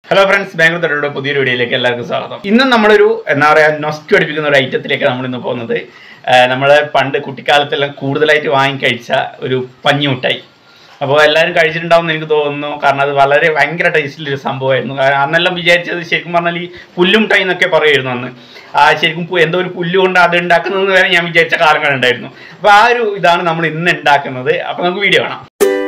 hello friends Bangalore തൊട്ടുള്ള പുതിയൊരു വീഡിയോയിലേക്ക് എല്ലാവർക്കും സ്വാഗതം ഇന്ന് നമ്മളൊരു എന്താ പറയുക നൊസ്റ്റു അടിപ്പിക്കുന്ന ഒരു ഐറ്റത്തിലേക്ക് നമ്മൾ ഇന്ന് പോകുന്നത് നമ്മൾ പണ്ട് കുട്ടിക്കാലത്തെല്ലാം കൂടുതലായിട്ട് വാങ്ങിക്കഴിച്ച ഒരു പഞ്ഞിമുട്ടായി അപ്പോൾ എല്ലാവരും കഴിച്ചിട്ടുണ്ടാവും എന്ന് എനിക്ക് തോന്നുന്നു കാരണം അത് വളരെ ഭയങ്കര ടേസ്റ്റിലൊരു സംഭവമായിരുന്നു കാരണം അന്നെല്ലാം വിചാരിച്ചത് ശരിക്കും പറഞ്ഞാൽ ഈ പുല്ലുമുട്ടായി എന്നൊക്കെ പറയുമായിരുന്നു അന്ന് ആ ശരിക്കും പു- എന്തോ ഒരു പുല്ല് കൊണ്ട് അത് ഉണ്ടാക്കുന്നതെന്ന് വരെ ഞാൻ വിചാരിച്ച കാലങ്ങളുണ്ടായിരുന്നു അപ്പോൾ ആ ഒരു ഇതാണ് നമ്മൾ ഇന്ന് ഉണ്ടാക്കുന്നത് അപ്പോൾ നമുക്ക് വീഡിയോ കാണാം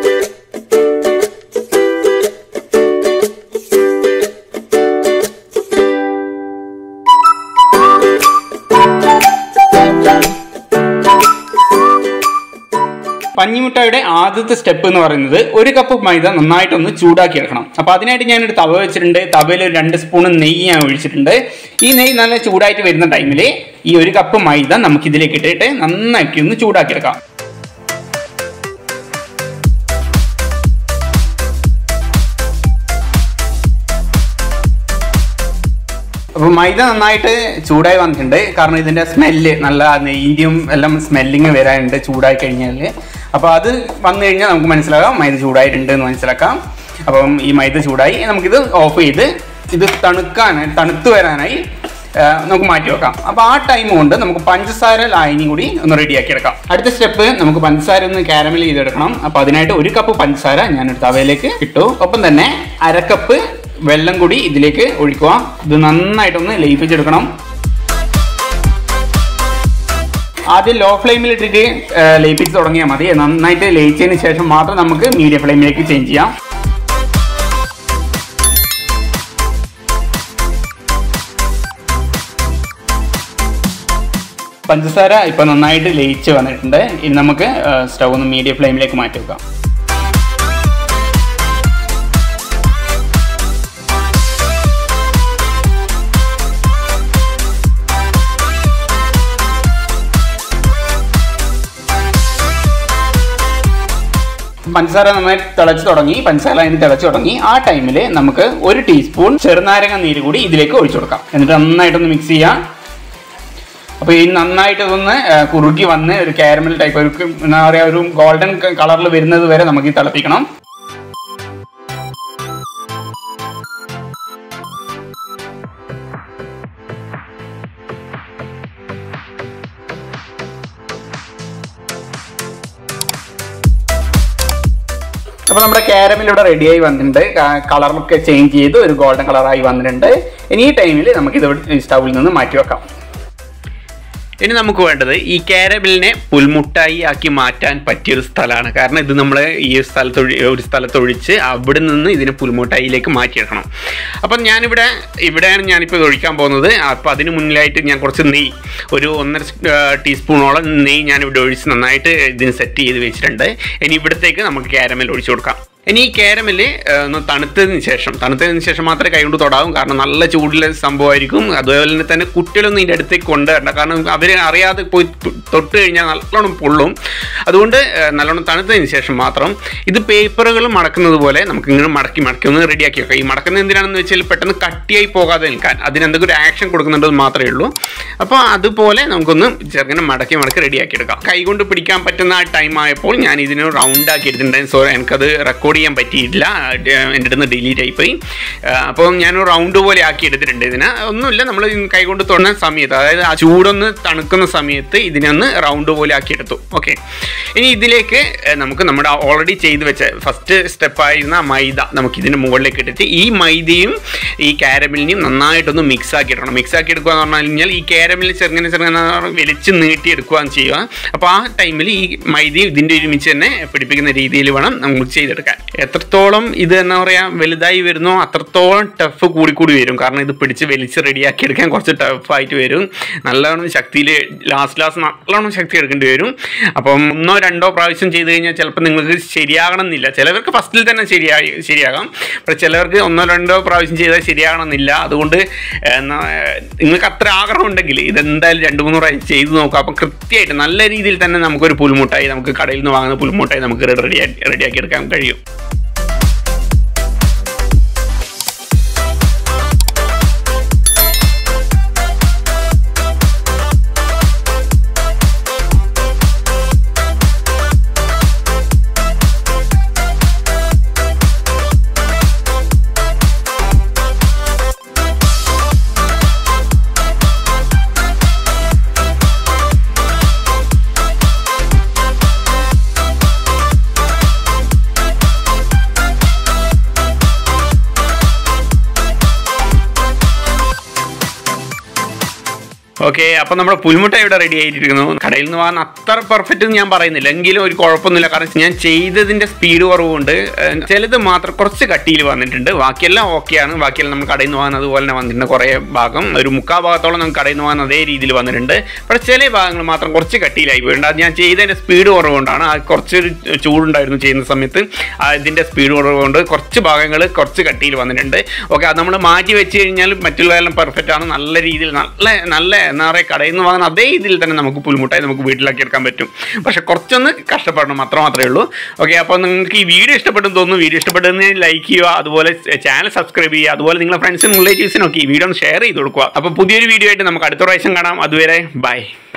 പഞ്ഞിമുട്ടായുടെ ആദ്യത്തെ സ്റ്റെപ്പ് എന്ന് പറയുന്നത് ഒരു കപ്പ് മൈദ നന്നായിട്ടൊന്ന് ചൂടാക്കി എടുക്കണം അപ്പോൾ അതിനായിട്ട് ഞാനൊരു തവ വെച്ചിട്ടുണ്ട് തവയിൽ ഒരു രണ്ട് സ്പൂൺ നെയ്യ് ഞാൻ ഒഴിച്ചിട്ടുണ്ട് ഈ നെയ്യ് നല്ല ചൂടായിട്ട് വരുന്ന ടൈമിൽ ഈ ഒരു കപ്പ് മൈദ നമുക്ക് ഇതിലേക്ക് ഇട്ടിട്ട് നന്നാക്കി ഒന്ന് ചൂടാക്കി എടുക്കാം അപ്പോൾ മൈദ നന്നായിട്ട് ചൂടായി വന്നിട്ടുണ്ട് കാരണം ഇതിൻ്റെ സ്മെല്ല് നല്ല നെയ്യും എല്ലാം സ്മെല്ലിങ് വരാനുണ്ട് ചൂടായി കഴിഞ്ഞാൽ അപ്പോൾ അത് വന്നു കഴിഞ്ഞാൽ നമുക്ക് മനസ്സിലാക്കാം മൈദ ചൂടായിട്ടുണ്ട് എന്ന് മനസ്സിലാക്കാം അപ്പം ഈ മൈദ ചൂടായി നമുക്കിത് ഓഫ് ചെയ്ത് ഇത് തണുക്കാൻ തണുത്ത് വരാനായി ആ, നമുക്ക് മാറ്റി വെക്കാം അപ്പോൾ ആ ടൈം കൊണ്ട് നമുക്ക് പഞ്ചസാര ലായനി കൂടി ഒന്ന് റെഡിയാക്കി എടുക്കാം അടുത്ത സ്റ്റെപ്പ് നമുക്ക് പഞ്ചസാര ഒന്ന് കാരമൽ ചെയ്തെടുക്കണം അപ്പോൾ അതിനായിട്ട് ഒരു കപ്പ് പഞ്ചസാര ഞാനൊരു തവയിലേക്ക് ഇട്ടു ഒപ്പം തന്നെ അരക്കപ്പ് വെള്ളം കൂടി ഇതിലേക്ക് ഒഴിക്കുക ഇത് നന്നായിട്ടൊന്ന് ലയിപ്പിച്ചെടുക്കണം ആദ്യം ലോ ഫ്ലെയിമിൽ ഇട്ടിട്ട് ആ, ലയിപ്പിച്ച് തുടങ്ങിയാൽ മതി നന്നായിട്ട് ലയിച്ചതിന് ശേഷം മാത്രം നമുക്ക് മീഡിയം ഫ്ലെയിമിലേക്ക് ചേഞ്ച് ചെയ്യാം പഞ്ചസാര ഇപ്പൊ നന്നായിട്ട് ലയിച്ച് വന്നിട്ടുണ്ട് ഇനി നമുക്ക് സ്റ്റൗ ഒന്ന് മീഡിയം ഫ്ലെയിമിലേക്ക് മാറ്റി വെക്കാം പഞ്ചസാര നന്നായി തിളച്ച് തുടങ്ങി പഞ്ചസാര അതിന് തിളച്ച് തുടങ്ങി ആ ടൈമിൽ നമുക്ക് ഒരു ടീസ്പൂൺ ചെറുനാരങ്ങ നീര് കൂടി ഇതിലേക്ക് ഒഴിച്ചു കൊടുക്കാം എന്നിട്ട് നന്നായിട്ടൊന്ന് മിക്സ് ചെയ്യാം അപ്പോൾ ഈ നന്നായിട്ട് ഇതൊന്ന് ആ, കുറുകി വന്ന് ഒരു കാരമൽ ടൈപ്പ് ഒരു എന്താ പറയുക ഒരു ഗോൾഡൻ കളറിൽ വരുന്നത് വരെ നമുക്ക് ഈ തിളപ്പിക്കണം അപ്പോൾ നമ്മുടെ കാരമൽ ഇവിടെ റെഡിയായി വന്നിട്ടുണ്ട് കളറൊക്കെ ചേഞ്ച് ചെയ്ത് ഒരു ഗോൾഡൻ കളറായി വന്നിട്ടുണ്ട് ഇനി ഈ ടൈമിൽ നമുക്ക് ഇത് സ്റ്റൗവിൽ നിന്ന് മാറ്റി വെക്കാം ഇനി നമുക്ക് വേണ്ടത് ഈ കാരമലിനെ പുൽമുട്ടായി ആക്കി മാറ്റാൻ പറ്റിയൊരു സ്ഥലമാണ് കാരണം ഇത് നമ്മൾ ഈ സ്ഥലത്ത് ഒഴി- ഒരു സ്ഥലത്തൊഴിച്ച് അവിടെ നിന്ന് ഇതിനെ പുൽമുട്ടായിലേക്ക് മാറ്റിയെടുക്കണം അപ്പം ഞാനിവിടെ ഇവിടെയാണ് ഞാനിപ്പോൾ ഇത് ഒഴിക്കാൻ പോകുന്നത് അപ്പോൾ അതിന് മുന്നിലായിട്ട് ഞാൻ കുറച്ച് നെയ്യ് ഒരു ഒന്നര സ്- ആ, ടീസ്പൂണോളം നെയ്യ് ഞാനിവിടെ ഒഴിച്ച് നന്നായിട്ട് ഇതിന് സെറ്റ് ചെയ്ത് വെച്ചിട്ടുണ്ട് ഇനി ഇവിടത്തേക്ക് നമുക്ക് കാരമൽ ഒഴിച്ചു കൊടുക്കാം ഇനി ഈ കാരമല് ഒന്ന് തണുത്തതിന് ശേഷം തണുത്തതിന് ശേഷം മാത്രമേ കൈകൊണ്ട് തൊടാവും കാരണം നല്ല ചൂടിലെ സംഭവമായിരിക്കും അതുപോലെ തന്നെ കുട്ടികളൊന്നും ഇതിൻ്റെ അടുത്തേക്ക് കൊണ്ടുവരണ്ട കാരണം അവർ അറിയാതെ പോയി തൊ- തൊട്ട് കഴിഞ്ഞാൽ നല്ലോണം പൊള്ളും അതുകൊണ്ട് ഏഹ്, നല്ലോണം തണുത്തതിന് ശേഷം മാത്രം ഇത് പേപ്പറുകൾ മടക്കുന്നത് പോലെ നമുക്ക് ഇങ്ങനെ മടക്കി മടക്കി ഒന്ന് റെഡിയാക്കി വെക്കാം ഈ മടക്കുന്നത് എന്തിനാണെന്ന് വെച്ചാൽ പെട്ടെന്ന് കട്ടിയായി പോകാതെ നിൽക്കാൻ അതിന് എന്തെങ്കിലും ഒരു ആക്ഷൻ കൊടുക്കുന്നുണ്ടെന്ന് മാത്രമേ ഉള്ളൂ അപ്പോൾ അതുപോലെ നമുക്കൊന്ന് ചെറുങ്ങനെ മടക്കി മടക്കി റെഡിയാക്കി എടുക്കാം കൈകൊണ്ട് പിടിക്കാൻ പറ്റുന്ന ആ ടൈം ആയപ്പോൾ ഞാൻ ഇതിനെ റൗണ്ട് ആക്കി എടുത്തിട്ടുണ്ടായിരുന്നു സോ എനിക്കത് റെക്കോർഡ് ചെയ്യാൻ പറ്റിയിട്ടില്ല ഡ- എൻ്റെ അടുത്ത് ഡിലീറ്റ് ആയിപ്പോയി ആ, അപ്പോൾ ഞാൻ റൗണ്ട് പോലെ ആക്കി എടുത്തിട്ടുണ്ട് ഇതിനെ ഒന്നുമില്ല നമ്മൾ കൈകൊണ്ട് തൊടുന്ന സമയത്ത് അതായത് ആ ചൂടൊന്ന് തണുക്കുന്ന സമയത്ത് ഇതിനെ ഒന്ന് റൗണ്ട് പോലെ ആക്കി എടുത്തു ഓക്കെ ഇനി ഇതിലേക്ക് ഏ, നമുക്ക് നമ്മുടെ ഓൾറെഡി ചെയ്ത് വെച്ച ഫസ്റ്റ് സ്റ്റെപ്പായിരുന്ന മൈദ നമുക്ക് ഇതിന് മുകളിലേക്ക് ഇട്ടിട്ട് ഈ മൈദയും ഈ കാരമലിനെയും നന്നായിട്ടൊന്ന് മിക്സ് ആക്കി എടുക്കണം മിക്സ് ആക്കി എടുക്കുക എന്ന് പറഞ്ഞു കഴിഞ്ഞാൽ ഈ കാരമൽ ചെറുങ്ങനെ ചെറുങ്ങനെ വലിച്ച് നീട്ടി എടുക്കുകയാണ് ചെയ്യുക അപ്പോൾ ആ ടൈമിൽ ഈ മൈദയും ഇതിൻ്റെ ഒരുമിച്ച് തന്നെ പിടിപ്പിക്കുന്ന രീതിയിൽ വേണം നമുക്ക് ചെയ്തെടുക്കാൻ എത്രത്തോളം ഇത് എന്താ പറയുക വലുതായി വരുന്നോ അത്രത്തോളം ടഫ് കൂടി കൂടി വരും കാരണം ഇത് പിടിച്ച് വലിച്ച് റെഡിയാക്കി എടുക്കാൻ കുറച്ച് ടഫായിട്ട് വരും നല്ലോണം ശക്തിയിൽ ലാസ്റ്റ് ലാസ്റ്റ് നല്ലോണം ശക്തി എടുക്കേണ്ടി വരും അപ്പം ഒന്നോ രണ്ടോ പ്രാവശ്യം ചെയ്ത് കഴിഞ്ഞാൽ ചിലപ്പോൾ നിങ്ങൾക്ക് ശരിയാകണം എന്നില്ല ചിലവർക്ക് ഫസ്റ്റിൽ തന്നെ ശരിയായി ശരിയാകാം പക്ഷെ ചിലവർക്ക് ഒന്നോ രണ്ടോ പ്രാവശ്യം ചെയ്താൽ ശരിയാകണം എന്നില്ല അതുകൊണ്ട് എന്നാ, നിങ്ങൾക്ക് അത്ര ആഗ്രഹം ഉണ്ടെങ്കിൽ ഇതെന്തായാലും രണ്ട് മൂന്ന് പ്രാവശ്യം ചെയ്ത് നോക്കുക അപ്പം കൃത്യമായിട്ട് നല്ല രീതിയിൽ തന്നെ നമുക്കൊരു പുൽമുട്ടായി നമുക്ക് കടയിൽ നിന്ന് വാങ്ങുന്ന പുൽമുട്ടായി നമുക്ക് റെഡി റെഡിയാക്കി എടുക്കാൻ കഴിയും ഓക്കെ അപ്പം നമ്മുടെ പുൽമുട്ട ഇവിടെ റെഡി ആയിട്ടിരിക്കുന്നു കടയിൽ നിന്ന് വാങ്ങാൻ അത്ര പെർഫെക്റ്റ് എന്ന് ഞാൻ പറയുന്നില്ല എങ്കിലും ഒരു കുഴപ്പമൊന്നുമില്ല കാരണം ഞാൻ ചെയ്തതിൻ്റെ സ്പീഡ് കുറവുണ്ട് ഏഹ് ചിലത് മാത്രം കുറച്ച് കട്ടിയിൽ വന്നിട്ടുണ്ട് ബാക്കിയെല്ലാം ഓക്കെയാണ് ബാക്കിയെല്ലാം നമ്മൾ കടയിൽ നിന്ന് വാങ്ങുന്നത് പോലെ തന്നെ വന്നിട്ടുണ്ട് കുറേ ഭാഗം ഒരു മുക്കാൽ ഭാഗത്തോളം നമുക്ക് കടയിൽ നിന്ന് വാങ്ങുന്ന അതേ രീതിയിൽ വന്നിട്ടുണ്ട് പക്ഷേ ചില ഭാഗങ്ങൾ മാത്രം കുറച്ച് കട്ടിയിലായി പോയിട്ടുണ്ട് അത് ഞാൻ ചെയ്തതിൻ്റെ സ്പീഡ് കുറവുകൊണ്ടാണ് ആ കുറച്ചൊരു ചൂടുണ്ടായിരുന്നു ചെയ്യുന്ന സമയത്ത് ആ ഇതിൻ്റെ സ്പീഡ് കുറവുകൊണ്ട് കുറച്ച് ഭാഗങ്ങൾ കുറച്ച് കട്ടിയിൽ വന്നിട്ടുണ്ട് ഓക്കെ അത് നമ്മൾ മാറ്റി വെച്ച് കഴിഞ്ഞാൽ മറ്റുള്ളതെല്ലാം പെർഫെക്റ്റ് ആണ് നല്ല രീതിയിൽ നല്ല നല്ല എന്താ പറയുക കടയിൽ നിന്ന് വാങ്ങുന്ന അതേ രീതിയിൽ തന്നെ നമുക്ക് പുൽമുട്ടായി നമുക്ക് വീട്ടിലാക്കി എടുക്കാൻ പറ്റും പക്ഷെ കുറച്ചൊന്ന് കഷ്ടപ്പെടണം അത്ര മാത്രമേ ഉള്ളൂ ഓക്കെ അപ്പോൾ നിങ്ങൾക്ക് ഈ വീഡിയോ ഇഷ്ടപ്പെട്ടെന്ന് തോന്നുന്നു വീഡിയോ ഇഷ്ടപ്പെട്ടെന്ന് ലൈക്ക് ചെയ്യുക അതുപോലെ ചാനൽ സബ്സ്ക്രൈബ് ചെയ്യുക അതുപോലെ നിങ്ങളുടെ ഫ്രണ്ട്സിനും റിലേറ്റീവ്സിനും ഒക്കെ ഈ വീഡിയോ ഒന്ന് ഷെയർ ചെയ്ത് കൊടുക്കുക അപ്പോൾ പുതിയൊരു വീഡിയോ ആയിട്ട് നമുക്ക് അടുത്ത പ്രാവശ്യം കാണാം അതുവരെ ബൈ